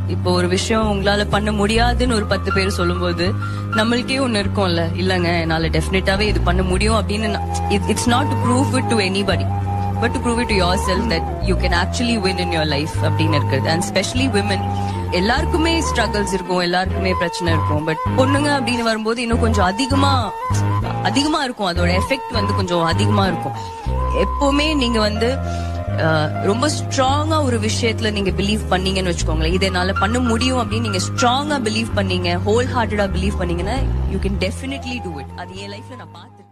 இப்போ ஒரு விஷயம் உங்களால பண்ண முடியாதுன்னு ஒரு பத்து பேர் சொல்லும்போது நம்மளுக்கே ஒண்ணு இருக்கும்ல இல்லங்க என்னால டெஃபினட்டாவே இது பண்ண முடியும் அப்படின்னு it's not to prove it to anybody but to prove it to yourself that you can actually win in your life அப்படின்னு இருக்குது அண்ட் ஸ்பெஷலி விமன் எல்லாருக்குமே ஸ்ட்ரகிள்ஸ் இருக்கும் எல்லாருக்குமே பிரச்சனை இருக்கும் பட் பொண்ணுங்க அப்படின்னு வரும்போது இன்னும் கொஞ்சம் அதிகமா அதிகமா இருக்கும் அதோட எஃபெக்ட் வந்து கொஞ்சம் அதிகமா இருக்கும் எப்பவுமே நீங்க வந்து அஹ், ரொம்ப ஸ்ட்ராங்கா ஒரு விஷயத்துல நீங்க பிலீவ் பண்ணீங்கன்னு வச்சுக்கோங்களேன் இதை என்னால பண்ண முடியும் அப்படின்னு நீங்க ஸ்ட்ராங்கா பிலீவ் பண்ணீங்க ஹோல் ஹார்ட்டடா பிலீவ் பண்ணீங்கன்னா you can definitely do it அது என் லைஃப்ல நான் பார்த்துருக்கேன்